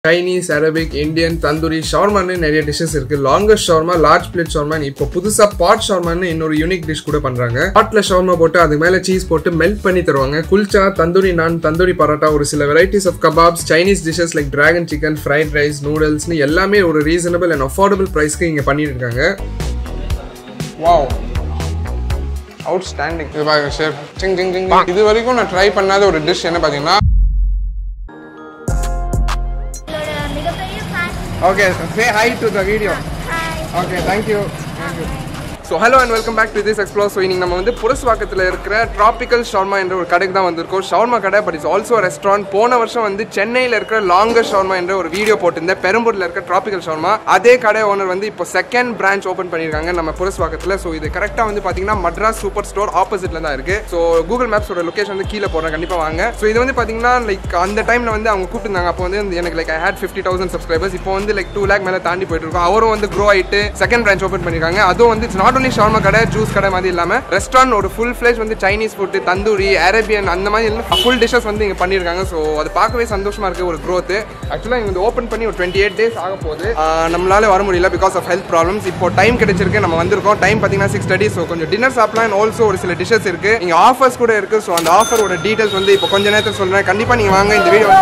Chinese Arabic Indian tandoori ஷவர்மான்னு நிறைய dishes இருக்கு longest shawarma large plate shawarma இப்போ புதுசா பாட் ஷவர்மான்னு இன்னொரு யூனிக் டிஷ் கூட பண்றாங்க பாட்ல ஷவர்மா போட்டு அது மேல சீஸ் போட்டு மெல்ட் பண்ணி தருவாங்க குல்ச்சா தந்தூரி நான் தந்தூரி பரோட்டா ஒரு சில varieties of kebabs Chinese dishes like dragon chicken fried rice நூடுல்ஸ்னு எல்லாமே ஒரு ரீசனபிள் அண்ட் அஃபோர்டபுள் ப்ரைஸ்க்கு இங்க பண்ணிட்டு இருக்காங்க வாவ் அவுட்ஸ்டாண்டிங் இது பாருங்க ஷேஃப் சிங் சிங் சிங் இது வரைக்கும் நான் ட்ரை பண்ணாத ஒரு டிஷ் என்ன பார்த்தீங்கன்னா உங்களோட மிகப்பெரிய fan okay say hi to the video hi okay thank you thank you so hello and welcome back to this explore so இன்னைக்கு நம்ம வந்து புரஸ்வாக்கத்தில் இருக்கிற ட்ராபிக்கல் ஷவர்மா என்ற ஒரு கடைக்கு தான் வந்திருக்கோம் ஷவர்மா கடை பட் இட்ஸ் ஆல்சோ ரெஸ்டாரண்ட் போன வருஷம் வந்து சென்னையில் இருக்கிற லாங்கஸ்ட் ஷவர்மா என்ற ஒரு வீடியோ போட்டிருந்தேன் பெரம்பூரில் இருக்கிற ட்ராபிக்கல் ஷவர்மா அதே கடை ஓனர் வந்து இப்போ செகண்ட் பிரான்ச் ஓப்பன் பண்ணியிருக்காங்க நம்ம புரஸ்வாக்கத்தில் ஸோ இது கரெக்டாக வந்து பார்த்தீங்கன்னா மட்ராஸ் சூப்பர் ஸ்டோர் ஆப்போசிட்டில் தான் இருக்குது ஸோ கூகுள் மேப்ஸோட லொக்கேஷன் வந்து கீழே போடுறேன் கண்டிப்பாக வாங்க ஸோ இது வந்து பார்த்தீங்கன்னா லைக் அந்த டைமில் வந்து அவங்க கூப்பிட்டுருந்தாங்க அப்போ வந்து எனக்கு like I had fifty thousand subscribers இப்போ வந்து லைக் டூ லேக் மேலே தாண்டி போயிட்டு இருக்கோம் அவரும் வந்து க்ரோ ஆயிட்டு செகண்ட் பிரான்ச் ஓப்பன் பண்ணியிருக்காங்க அதுவும் வந்து நாட் ஒன்லி ஷவர்மா கடை ஜூஸ் கடை மாதிரி இல்லாமல் ரெஸ்டாரண்ட் ஒரு ஃபுல் ஃபிளேஜ் வந்து சைனீஸ் ஃபுட்டு தந்தூரி அரேபியன் அந்த மாதிரி ஃபுல் டிஷ்ஷஸ் வந்து இங்கே பண்ணியிருக்காங்க ஸோ அது பார்க்கவே சந்தோஷமா இருக்கு ஒரு growth ஆக்சுவலாக இங்கே வந்து ஓப்பன் பண்ணி ஒரு டுவெண்ட்டி எயிட் டேஸ் ஆக போகுது ஆஹ் நம்மளால வர முடியல பிகாஸ் ஆஃப் ஹெல்த் ப்ராப்ளம்ஸ் இப்போ டைம் கிடைச்சிருக்கு நம்ம வந்திருக்கோம் டைம் பார்த்தீங்கன்னா சிக்ஸ் தேர்ட்டி ஸோ கொஞ்சம் டின்னர் சாப்பிடலாம் அண்ட் ஆல்சோ ஒரு சில டிஷ்ஷஸ் இருக்கு இங்கே ஆஃபர்ஸ் கூட இருக்கு ஸோ அந்த ஆஃபரோட டீடைல்ஸ் வந்து இப்போ கொஞ்ச நேரத்தில் சொல்றேன் கண்டிப்பாக நீங்கள் வாங்க இந்த வீடியோ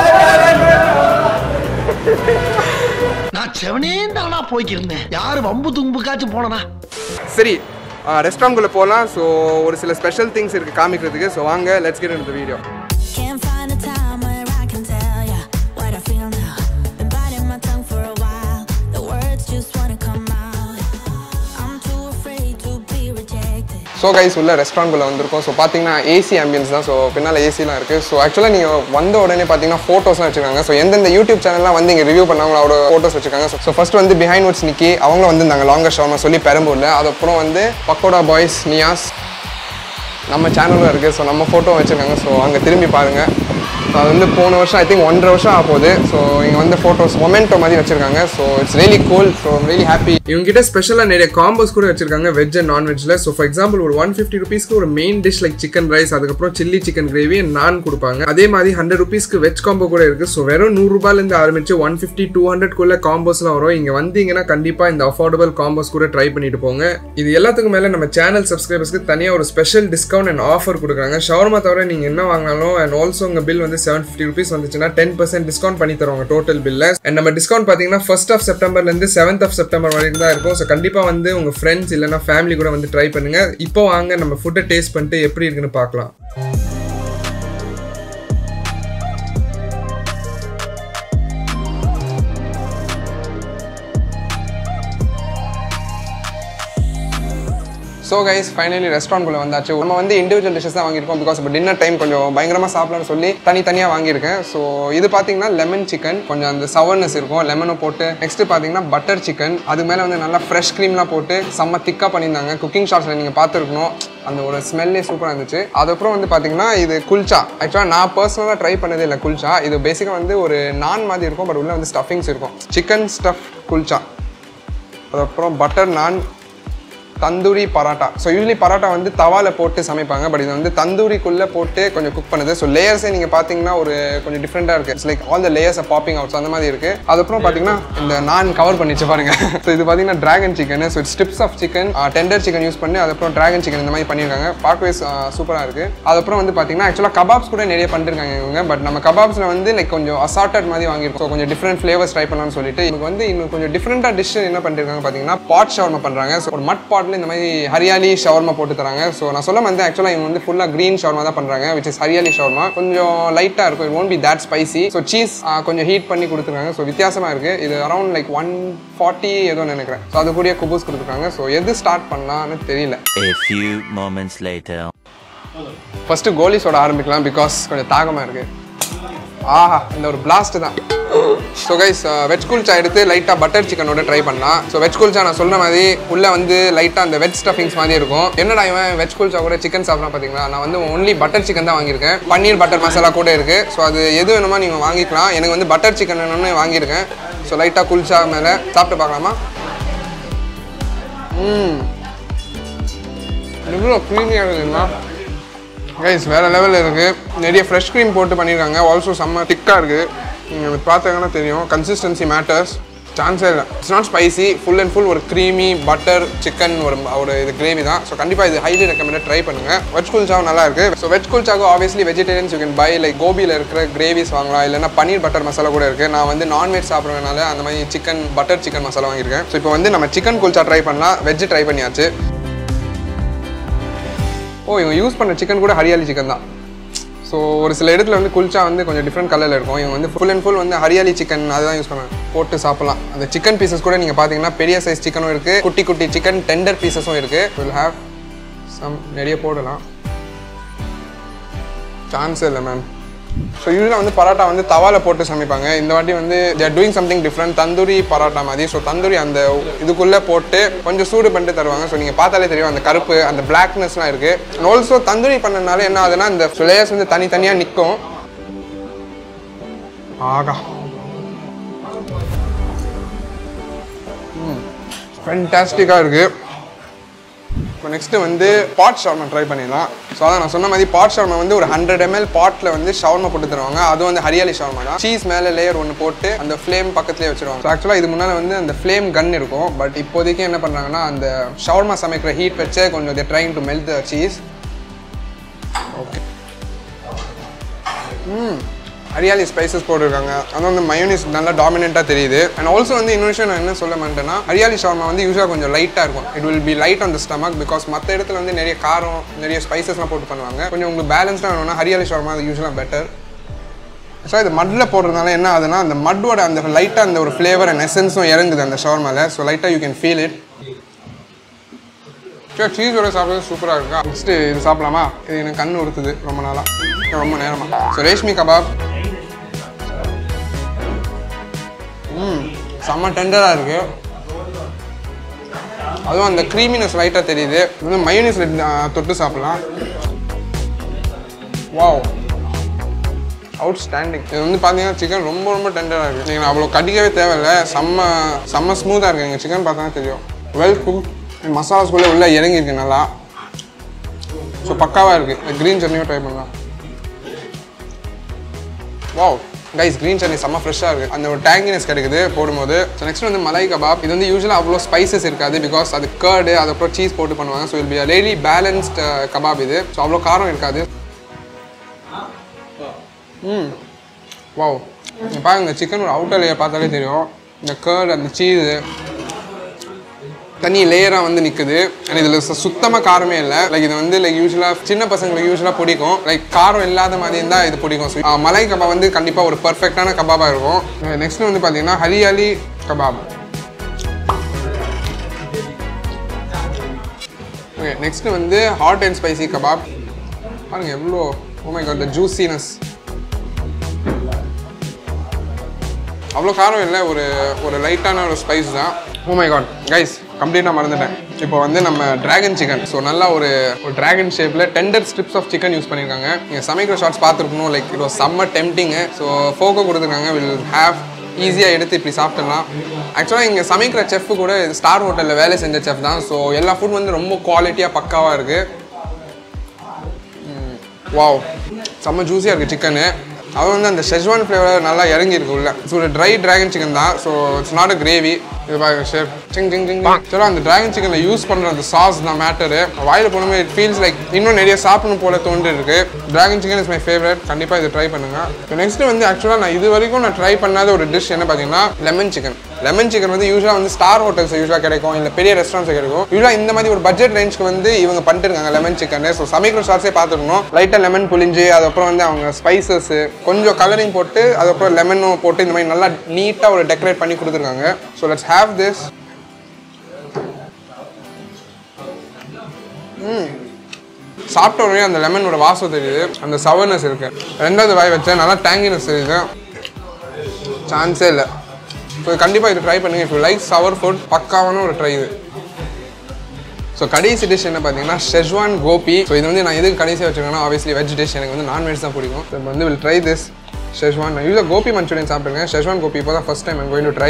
நான் செவனே தானா போய்க்கிருந்தேன் யாரு வம்பு தும்புக்காச்சும் போனனா சரி ரெஸ்டாரண்ட்குள்ளே போகலாம் ஸோ ஒரு சில ஸ்பெஷல் திங்ஸ் இருக்குது காமிக்கிறதுக்கு ஸோ வாங்க லெட்ஸ் கெட் இந்த video Can't find a time where I can tell ya what I feel now. Been biting my tongue for a while. The words just wanna come out. I'm too afraid to be rejected. So guys உள்ள ரெஸ்டாரண்ட்குள்ளே வந்திருக்கோம் so பார்த்தீங்கன்னா AC ambience தான் so பின்னால் ஏசிலாம் இருக்குது so ஆக்சுவலாக நீங்கள் வந்த உடனே பார்த்தீங்கன்னா ஃபோட்டோஸ்லாம் வச்சிருக்காங்க ஸோ எந்தெந்த யூடியூப் சேனல்லாம் வந்து இங்கே ரிவ்யூ பண்ணாங்களோ அவரோட ஃபோட்டோஸ் வச்சிருக்காங்க ஸோ ஃபர்ஸ்ட் வந்து பிஹைண்ட் வுட்ஸ் நிக்கி அவங்க வந்திருந்தாங்க லாங்கர் ஷவர்மா சொல்லி பெரம்பூரில் அதுக்கப்புறம் வந்து பக்கோடா பாய்ஸ் நியாஸ் நம்ம சேனலும் இருக்குது ஸோ நம்ம ஃபோட்டோ வச்சுருக்காங்க ஸோ அங்கே திரும்பி பாருங்கள் ஸோ அது வந்து போன வருஷம் ஐ திங்க் ஒன்றரை வருஷம் ஆக போகுது ஸோ இங்கே வந்து ஃபோட்டோஸ் மொமெண்டோ மாதிரி வச்சிருக்காங்க so it's really cool so really happy இவங்க கிட்ட ஸ்பெஷலாக நிறைய காம்போஸ் கூட வச்சிருக்காங்க வெஜ் அண்ட் நான்வெஜ்ல ஸோ ஃபார் எக்ஸாம்பிள் ஒரு ஒன் ஃபிஃப்டி ருபீஸ்க்கு ஒரு main dish like chicken rice அதுக்கப்புறம் சில்லி சிக்கன் கிரேவி நான் கொடுப்பாங்க அதே மாதிரி ஹண்ட்ரட் ருபீஸ்க்கு வெஜ் காம்போ கூட இருக்கு ஸோ வெறும் நூறு ரூபாயிலேருந்து ஆரம்பிச்சு ஒன் ஃபிஃப்டி டூ ஹண்ட்ரட்குள்ள காம்போஸ்லாம் வரும் இங்கே வந்தீங்கன்னா கண்டிப்பாக இந்த அஃபோர்டபுள் காம்போஸ் கூட ட்ரை பண்ணிட்டு போங்க இது எல்லாத்துக்கும் மேலே நம்ம சேனல் சப்ஸ்கிரைபர்ஸ்க்கு தனியாக ஒரு ஸ்பெஷல் டிஸ்கவுண்ட் அண்ட் ஆஃபர் கொடுக்குறாங்க ஷவர்மா தவிர நீங்கள் என்ன வாங்கினாலும் அண்ட் ஆல்சோ உங்கள் பில் வந்து செவன் ஃபிஃப்டி ருபீஸ் வந்துச்சுன்னா டென் பர்சன்ட் டிஸ்கவுண்ட் பண்ணி தருவாங்க டோட்டல் பில்ல அண்ட் நம்ம டிஸ்கவுண்ட் பார்த்தீங்கன்னா ஃபர்ஸ்ட் ஆஃப் செப்டம்பர்லேருந்து செவன்த் ஆஃப் செப்டம்பர் வரைக்கும் தான் இருக்கும் ஸோ கண்டிப்பாக வந்து உங்கள் ஃப்ரெண்ட்ஸ் இல்லைனா ஃபேமிலி கூட வந்து ட்ரை பண்ணுங்க இப்போ வாங்க நம்ம ஃபுட்டை டேஸ்ட் பண்ணிட்டு எப்படி இருக்குன்னு பார்க்கலாம் ஸோ கைஸ் ஃபைனலி ரெஸ்டாரண்ட்குள்ளே வந்தாச்சு நம்ம வந்து இண்டிவிஜுவல் டிஷஸ் தான் வாங்கியிருக்கோம் பிகாஸ் இப்போ டின்னர் டைம் கொஞ்சம் பயங்கரமாக சாப்பிடலாம்னு சொல்லி தனித்தனியாக வாங்கியிருக்கேன் ஸோ இது பார்த்தீங்கன்னா லெமன் சிக்கன் கொஞ்சம் அந்த சவர்னஸ் இருக்கும் லெமனும் போட்டு நெக்ஸ்ட் பார்த்தீங்கன்னா பட்டர் சிக்கன் அது மேலே வந்து நல்லா ஃப்ரெஷ் க்ரீம்லாம் போட்டு செம்ம திக்காக பண்ணியிருந்தாங்க குக்கிங் ஷார்ட்ஸில் நீங்கள் பார்த்துருக்கணும் அந்த ஒரு ஸ்மெல்லே சூப்பராக இருந்துச்சு அதுக்கப்புறம் வந்து பார்த்தீங்கன்னா இது குல்ச்சா ஆக்சுவலாக நான் பர்சனலாக ட்ரை பண்ணதே இல்லை குல்ச்சா இது பேசிக்காக வந்து ஒரு நான் மாதிரி இருக்கும் பட் உள்ளே வந்து ஸ்டஃபிங்ஸ் இருக்கும் சிக்கன் ஸ்டஃப் குல்ச்சா அதுக்கப்புறம் butter naan tandoori parotta so usually parotta வந்து தவால போட்டு சமைப்பாங்க பட் இது வந்து தந்தூரிக்குள்ளே போட்டு கொஞ்சம் குக் பண்ணுது ஸோ லேயர்ஸே நீங்கள் பார்த்தீங்கன்னா ஒரு கொஞ்சம் டிஃப்ரெண்ட்டாக இருக்குது it's like all the layers popping outs அந்த மாதிரி இருக்குது அதுக்கப்புறம் பார்த்தீங்கன்னா இந்த நான் கவர் பண்ணிச்சு பாருங்க ஸோ இது பார்த்தீங்கன்னா dragon chicken so strips of chicken tender chicken use பண்ணி அதுக்கப்புறம் டிராகன் சிக்கன் இந்த மாதிரி பண்ணியிருக்காங்க பார்க்கவே சூப்பராக இருக்குது அதுக்கப்புறம் வந்து பார்த்தீங்கன்னா ஆக்சுவலாக கபாப்ஸ் கூட நிறைய பண்ணிருக்காங்க இவங்க பட் நம்ம கபாப்ஸில் வந்து லைக் கொஞ்சம் அசார்ட்டட் மாதிரி வாங்கியிருக்கோம் ஸோ கொஞ்சம் டிஃப்ரெண்ட் ஃப்ளேவர்ஸ் ட்ரை பண்ணலாம்னு சொல்லிட்டு இவங்க வந்து இன்னும் கொஞ்சம் டிஃப்ரெண்ட்டாக டிஷ் என்ன பண்ணிருக்காங்க பார்த்தீங்கன்னா பாட் ஷவர்மா பண்ணுறாங்க ஸோ ஒரு மட் பாட்டில் இந்த மாதிரி ஹரியாலி ஷவர்மா போட்டு தராங்க ஸோ நான் சொல்ல வந்து ஆக்சுவலாக இவங்க வந்து ஃபுல்லாக க்ரீன் ஷவர்மா தான் பண்ணுறாங்க விச் இஸ் ஹரியாலி ஷவர்மா கொஞ்சம் லைட்டாக இருக்கும் it won't be that spicy so cheese கொஞ்சம் ஹீட் பண்ணி கொடுத்துருக்காங்க ஸோ வித்தியாசமாக இருக்குது இது அரௌண்ட் லைக் ஒன் ஃபார்ட்டி ஏதோ நினைக்கிறேன் ஸோ அது கூடிய குபூஸ் கொடுத்துருக்காங்க ஸோ எது ஸ்டார்ட் பண்ணலாம்னு தெரியல A few moments later. First கோலிஸோட ஆரம்பிக்கலாம் பிகாஸ் கொஞ்சம் தாகமாக இருக்குது ஆஹா இந்த ஒரு பிளாஸ்ட் தான் ஸோ கைஸ் வெஜ் குல்ச்சா எடுத்து லைட்டாக பட்டர் சிக்கனோட ட்ரை பண்ணலாம் ஸோ வெஜ் குல்ச்சா நான் சொன்ன மாதிரி உள்ளே வந்து லைட்டாக அந்த வெஜ் ஸ்டஃபிங்ஸ் மாதிரி இருக்கும் என்னடா இவன் வெஜ் குல்ச்சா கூட சிக்கன் சாப்பிட்றான் பார்த்தீங்களா நான் வந்து ஒன்லி பட்டர் சிக்கன் தான் வாங்கியிருக்கேன் பன்னீர் பட்டர் மசாலா கூட இருக்குது ஸோ அது எது வேணுமோ நீங்கள் வாங்கிக்கலாம் எனக்கு வந்து பட்டர் சிக்கன் வேணும்னு வாங்கியிருக்கேன் ஸோ லைட்டாக குல்ச்சா மேலே சாப்பிட்டு பார்க்கலாமா ம் எவ்வளோ க்ரீமியாக இருக்குதுங்களா கைஸ் வேறு லெவலில் இருக்குது நிறைய ஃப்ரெஷ் க்ரீம் போட்டு பண்ணியிருக்காங்க ஆல்சோ செம்ம திக்காக இருக்குது நீங்கள் பார்த்தாங்கன்னா தெரியும் கன்சிஸ்டன்சி மேட்டர்ஸ் சான்ஸே இல்லை it's not spicy full and full ஒரு க்ரீமி பட்டர் சிக்கன் ஒரு ஒரு இது கிரேவி தான் ஸோ கண்டிப்பாக இது ஹைலி ரெக்கமெண்டட் ட்ரை பண்ணுங்கள் வெஜ் குல்ச்சாவும் நல்லா இருக்கு ஸோ வெஜ் குல்ச்சாவும் obviously vegetarians you can buy like கோபியில் இருக்கிற கிரேவிஸ் வாங்கலாம் இல்லைன்னா பன்னீர் பட்டர் மசாலா கூட இருக்குது நான் வந்து நான்வெஜ் சாப்பிட்றதுனால அந்த மாதிரி சிக்கன் பட்டர் சிக்கன் மசாலா வாங்கியிருக்கேன் ஸோ இப்போ வந்து நம்ம சிக்கன் குல்ச்சா ட்ரை பண்ணலாம் வெஜ் ட்ரை பண்ணியாச்சு ஓ இவங்க யூஸ் பண்ண சிக்கன் கூட ஹரியாலி சிக்கன் தான் ஸோ ஒரு சில இடத்துல வந்து குல்ச்சா வந்து கொஞ்சம் டிஃப்ரெண்ட் கலரில் இருக்கும் இவங்க வந்து ஃபுல் அண்ட் ஃபுல் வந்து ஹரியாலி சிக்கன் அதுதான் யூஸ் பண்ணாங்க போட்டு சாப்பிடலாம் அந்த சிக்கன் பீசஸ் கூட நீங்கள் பார்த்தீங்கன்னா பெரிய சைஸ் சிக்கனும் இருக்குது குட்டி குட்டி சிக்கன் டெண்டர் பீசஸும் இருக்குது வில் ஹேவ் சம் நிறைய போடலாம் சான்ஸே இல்லை மேம் ஸோ யூஸ்வலாக வந்து பரோட்டா வந்து தவால போட்டு சமைப்பாங்க இந்த வாட்டி வந்து they're doing something different tandoori parotta மாதிரி ஸோ தந்தூரி அந்த இதுக்குள்ளே போட்டு கொஞ்சம் சூடு பண்ணிட்டு தருவாங்க ஸோ நீங்கள் பார்த்தாலே தெரியும் அந்த கருப்பு அந்த பிளாக்னஸ்லாம் இருக்குது அண்ட் ஆல்சோ தந்தூரி பண்ணனால என்ன ஆகுதுன்னா இந்த லேயர்ஸ் வந்து தனித்தனியாக நிற்கும் ஆகா ஃபென்டாஸ்டிக்காக இருக்குது இப்போ நெக்ஸ்ட்டு வந்து பாட் ஷவர்மா ட்ரை பண்ணிடலாம் ஸோ அதான் நான் சொன்ன மாதிரி பாட் ஷவர்மா வந்து ஒரு ஹண்ட்ரட் எம்எல் பாட்டில் வந்து ஷவர்மா போட்டு தருவாங்க அது வந்து ஹரியாலி ஷவர்மா தான் சீஸ் மேலே லேயர் ஒன்று போட்டு அந்த ஃப்ளேம் பக்கத்துலேயே வச்சிருவாங்க ஸோ ஆக்சுவலாக இது முன்னால் வந்து அந்த ஃப்ளேம் கன் இருக்கும் பட் இப்போதைக்கு என்ன பண்ணுறாங்கன்னா அந்த ஷவர்மா சமைக்கிற ஹீட் வச்சே கொஞ்சம் they trying to melt the cheese okay hmm hariyali spices போட்டிருக்காங்க அது வந்து மயோனிஸ் நல்லா டாமினெண்ட்டாக தெரியுது அண்ட் ஆல்சோ வந்து இன்னொரு விஷயம் நான் என்ன சொல்ல மாட்டேன்னா ஹரியாலி ஷவர்மா வந்து யூஸ்வலாக கொஞ்சம் லைட்டாக இருக்கும் it will be light on the stomach because மற்ற இடத்துல வந்து நிறைய காரம் நிறைய ஸ்பைசஸ்லாம் போட்டு பண்ணுவாங்க கொஞ்சம் உங்களுக்கு பேலன்ஸ்டாக வேணும்னா ஹரியாலி ஷவர்மா அது யூஸ்வலாக பெட்டர் ஸோ இது மட்டில் போடுறதுனால என்ன ஆகுதுன்னா அந்த மட்டோட அந்த லைட்டாக அந்த ஒரு ஃப்ளேவர் அண்ட் எசன்ஸும் இறங்குது அந்த ஷவர்மாவில் ஸோ லைட்டாக யூ கேன் ஃபீல் இட் சரி சீஸ் வரை சாப்பிட்றது சூப்பராக இருக்கா நெக்ஸ்ட்டு இது சாப்பிடலாமா இது எனக்கு கண் உறுத்துது ரொம்ப நாளாக ரொம்ப நேரமாக ஸோ ரேஷ்மி கபாப் ம் செம்ம டெண்டராக இருக்குது அதுவும் அந்த க்ரீமினஸ் லைட்டாக தெரியுது இது வந்து மயோனிஸில் தொட்டு சாப்பிடலாம் வாவ் அவுட் ஸ்டாண்டிங் இது வந்து பார்த்தீங்கன்னா சிக்கன் ரொம்ப ரொம்ப டெண்டராக இருக்குது நீங்கள் அவ்வளோ கடிக்கவே தேவையில்லை செம்ம செம்ம ஸ்மூத்தாக இருக்குது எங்கள் சிக்கன் பார்த்தா தெரியும் வெல் குக் மசாலாஸ்குள்ளே உள்ளே இறங்கியிருக்கு நல்லா ஸோ பக்காவாக இருக்குது க்ரீன் சட்னியும் ட்ரை பண்ணலாம் வாவ் கைஸ் க்ரீன் சட்னி செம்ம ஃப்ரெஷ்ஷாக இருக்குது அந்த ஒரு டேங்கினஸ் கிடைக்குது போடும்போது ஸோ நெக்ஸ்ட் வந்து மலாய் கபாப் இது வந்து யூஸ்வலாக அவ்வளோ ஸ்பைசஸ் இருக்காது பிகாஸ் அது கர்டு அதுக்கப்புறம் சீஸ் போட்டு பண்ணுவாங்க so will be really balanced kebab இது ஸோ அவ்வளோ காரம் இருக்காது ம் வாவ் நீங்க பாருங்க இந்த சிக்கன் ஒரு அவுட்டர் லேயர் பார்த்தாலே தெரியும் இந்த கர்ட் அந்த சீஸு தனி லேயராக வந்து நிற்குது அண்ட் இதில் சுத்தமாக காரமே இல்லை லைக் இது வந்து லைக் யூஸ்வலாக சின்ன பசங்களுக்கு யூஸ்வலாக பிடிக்கும் லைக் காரம் இல்லாத மாதிரி இருந்தால் இது பிடிக்கும் So, ஆஹ், மலாய் கபாப் வந்து கண்டிப்பாக ஒரு பர்ஃபெக்டான கபாபாக இருக்கும் நெக்ஸ்ட் வந்து பார்த்தீங்கன்னா ஹரியாலி கபாப் ஓகே நெக்ஸ்ட் வந்து ஹாட் அண்ட் ஸ்பைசி கபாப் பாருங்க எவ்வளோ ஓமை காட் த ஜூசினஸ் அவ்வளோ காரம் இல்லை ஒரு ஒரு லைட்டான ஒரு ஸ்பைஸ் தான் ஓ மை காட் கைஸ் கம்ப்ளீட்டாக மறந்துட்டேன் இப்போ வந்து நம்ம டிராகன் சிக்கன் ஸோ நல்லா ஒரு ஒரு டிராகன் ஷேப்பில் tender strips of chicken use பண்ணியிருக்காங்க நீங்கள் சமைக்கிற ஷார்ட்ஸ் பார்த்துருக்கணும் லைக் இட் வாஸ் செம்ம டெம்டிங்கு ஸோ ஃபோக்கோ கொடுத்துருக்காங்க வில் ஹேவ் ஈஸியாக எடுத்து இப்படி சாப்பிட்டுலாம் ஆக்சுவலாக இங்கே சமைக்கிற செஃப் கூட ஸ்டார் ஹோட்டலில் வேலை செஞ்ச செஃப் தான் ஸோ எல்லா ஃபுட் வந்து ரொம்ப குவாலிட்டியாக பக்காவாக இருக்குது வாவ் செம்ம ஜூஸியாக இருக்குது சிக்கனு அது வந்து அந்த ஷெஸ்வான் ஃப்ளேவர் நல்லா இறங்கியிருக்கு உள்ள ஸோ ஒரு ட்ரை டிராகன் சிக்கன் தான் so it's not a gravy இது பாருங்க ஷேப் சிங் சிங் சிங் சரி அந்த டிராகன் சிக்கனில் யூஸ் பண்ணுற அந்த சாஸ் தான் மேட்டரு வாயில் போனோமே இட் ஃபீல்ஸ் லைக் இன்னும் நிறைய சாப்பிடணும் போல தோன்று இருக்கு dragon chicken is my favourite கண்டிப்பாக இது ட்ரை பண்ணுங்க நெக்ஸ்ட் வந்து ஆக்சுவலாக நான் இது வரைக்கும் நான் ட்ரை பண்ணாத ஒரு டிஷ் என்ன பார்த்தீங்கன்னா லெமன் சிக்கன் லெமன் சிக்கன் வந்து யூஸ்வலாக வந்து ஸ்டார் ஹோட்டல்ஸ் யூஸ்வலாக கிடைக்கும் இல்லை பெரிய ரெஸ்டாரண்ட்ஸ் கிடைக்கும் யூஸ்வலாக இந்த மாதிரி ஒரு பட்ஜெட் ரேஞ்சுக்கு வந்து இவங்க பண்ணிட்டு இருக்காங்க லெமன் சிக்கன் ஸோ சமைக்கிற ஷார்ட்ஸே பார்த்துருக்கணும் லைட்டாக லெமன் புளிஞ்சு அதுக்கப்புறம் வந்து அவங்க ஸ்பைசஸ் கொஞ்சம் கலரிங் போட்டு அதுக்கப்புறம் லெமனும் போட்டு இந்த மாதிரி நல்லா நீட்டாக ஒரு டெக்கரேட் பண்ணி கொடுத்துருக்காங்க ஸோ லெட்ஸ் ஹேவ் திஸ் சாப்பிட்ட உடனே அந்த லெமனோட வாசம் தெரியுது அந்த சவர்னஸ் இருக்கு ரெண்டாவது வாய் வச்சா நல்லா டேங்கினஸ் தெரியுது சான்ஸே இல்லை ஸோ கண்டிப்பாக இது ட்ரை பண்ணுங்க if you like sour food பக்காவான ஒரு ட்ரை இது ஸோ கடைசி டிஷ் என்ன பார்த்தீங்கன்னா ஷெஸ்வான் கோபி ஸோ இது வந்து நான் எதுக்கு கடைசியாக வச்சுருக்கேன்னா ஆப்வியஸ்லி வெஜ் டிஷ் எனக்கு வந்து நான்வெஜ் தான் பிடிக்கும் ஸோ வந்து வில் ட்ரை திஸ் ஷெஸ்வான் நான் யூஸாக கோபி மஞ்சூரியன் சாப்பிட்டுருக்கேன் ஷெஸ்வான் கோபி இப்போ தான் first time I'm going to try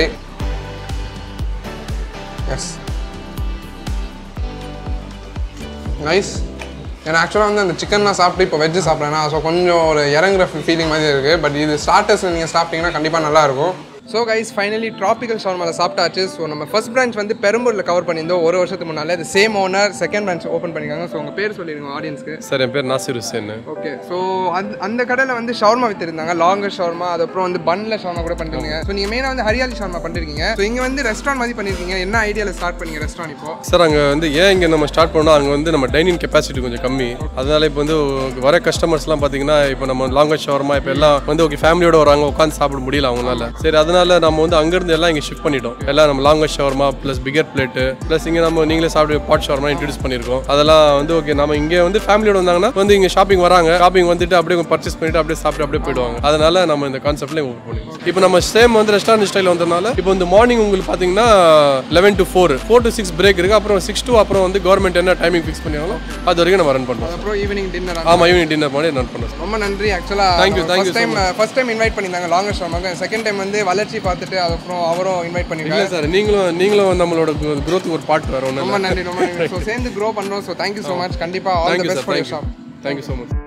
yes nice ஏன்னா ஆக்சுவலாக வந்து அந்த சிக்கன் நான் சாப்பிட்டு இப்போ வெஜ்ஜு சாப்பிட்றேன்னா ஸோ கொஞ்சம் ஒரு இறங்குற ஃபீலிங் மாதிரி இருக்குது பட் இது ஸ்டார்டர்ஸ் நீங்கள் சாப்பிட்டீங்கன்னா கண்டிப்பாக நல்லாயிருக்கும் ஸோ கைஸ் ஃபைனலி ட்ராபிக்கல் ஷவர்மாவில் சாப்பிட்டாச்சு ஸோ நம்ம ஃபர்ஸ்ட் பிரான்ச் வந்து பெரம்பூரில் கவர் பண்ணியிருந்தோம் ஒரு வருஷத்துக்கு முன்னாலே அது same owner second branch open பண்ணியிருக்காங்க ஸோ உங்கள் பேர் சொல்லிடுங்க ஆடியன்ஸ்க்கு சார் என் பேர் நாசிர் ஹுசேன் ஓகே ஸோ அந்த அந்த கடையில் வந்து ஷவர்மா வித்திருந்தாங்க லாங்கர் ஷவர்மா அதுக்கப்புறம் வந்து பன்ல ஷவர்மா கூட பண்ணிருந்தீங்க ஸோ நீங்கள் மெயினாக வந்து ஹரியாலி ஷவர்மா பண்ணிருக்கீங்க ஸோ இங்கே வந்து ரெஸ்டாரண்ட் மாதிரி பண்ணிருக்கீங்க என்ன ஐடியாவில் ஸ்டார்ட் பண்ணீங்க ரெஸ்டாரண்ட் இப்போ சார் அங்கே வந்து ஏன் இங்கே நம்ம ஸ்டார்ட் பண்ணோம் அங்கே வந்து நம்ம டைனிங் கெப்பாசிட்டி கொஞ்சம் கம்மி அதனால இப்போ வந்து வர கஸ்டமர்ஸ்லாம் பார்த்தீங்கன்னா இப்போ நம்ம லாங்குவேஜ் ஷவர்மா இப்போ எல்லாம் வந்து ஓகே ஃபேமிலியோட வராங்க உட்காந்து சாப்பிட முடியல அவங்களால சரி அதனால நம்ம வந்து அங்கேருந்து எல்லாம் இங்கே ஷிஃப்ட் பண்ணிட்டோம் எல்லாம் நம்ம language shawarma plus bigger plate plus இங்கே நம்ம நீங்களே சாப்பிட்டு பாட் ஷவர்மா இன்ட்ரடியூஸ் பண்ணியிருக்கோம் அதெல்லாம் வந்து ஓகே நம்ம இங்கே வந்து ஃபேமிலியோட வந்தாங்கன்னா வந்து இங்கே ஷாப்பிங் வராங்க ஷாப்பிங் வந்துட்டு அப்படியே பர்ச்சேஸ் பண்ணிட்டு அப்படியே சாப்பிட்டு அப்படியே போயிடுவாங்க அதனால நம்ம இந்த கான்செப்ட்லேயே ஓப்பன் பண்ணிடுவோம் இப்போ நம்ம சேம் வந்து ரெஸ்டாரண்ட் ஸ்டைல் வந்ததுனால இப்போ வந்து மார்னிங் உங்களுக்கு பார்த்தீங்கன்னா eleven to four four to six break இருக்குது அப்புறம் சிக்ஸ் டு அப்புறம் வந்து கவர்மெண்ட் என்ன டைமிங் ஃபிக்ஸ் பண்ணியாங்களோ அது வரைக்கும் நம்ம ரன் பண்ணுறோம் அப்புறம் ஈவினிங் டின்னர் ஆமாம் ஈவினிங் டின்னர் மாதிரி ரன் பண்ணுறோம் ரொம்ப நன்றி ஆக்சுவலாக Thank you, thank you first so time first time invite பண்ணியிருந்தாங்க லாங்கர் ஷவர்மாக்கு செகண்ட் டைம் வந்து வளர்ச்சி பார்த்துட்டு அதுக்கப்புறம் அவரும் இன்வைட் இல்லை பண்ணிருக்காங்க சார் நீங்களும் நீங்களும் நம்மளோட growth ஒரு பார்ட் வர ஒன்றும் ரொம்ப நன்றி ரொம்ப நன்றி ஸோ சேர்ந்து க்ரோ பண்ணுறோம் ஸோ தேங்க்யூ ஸோ மச் கண்டிப்பாக all the thank you best sir for shop thank you thank you so much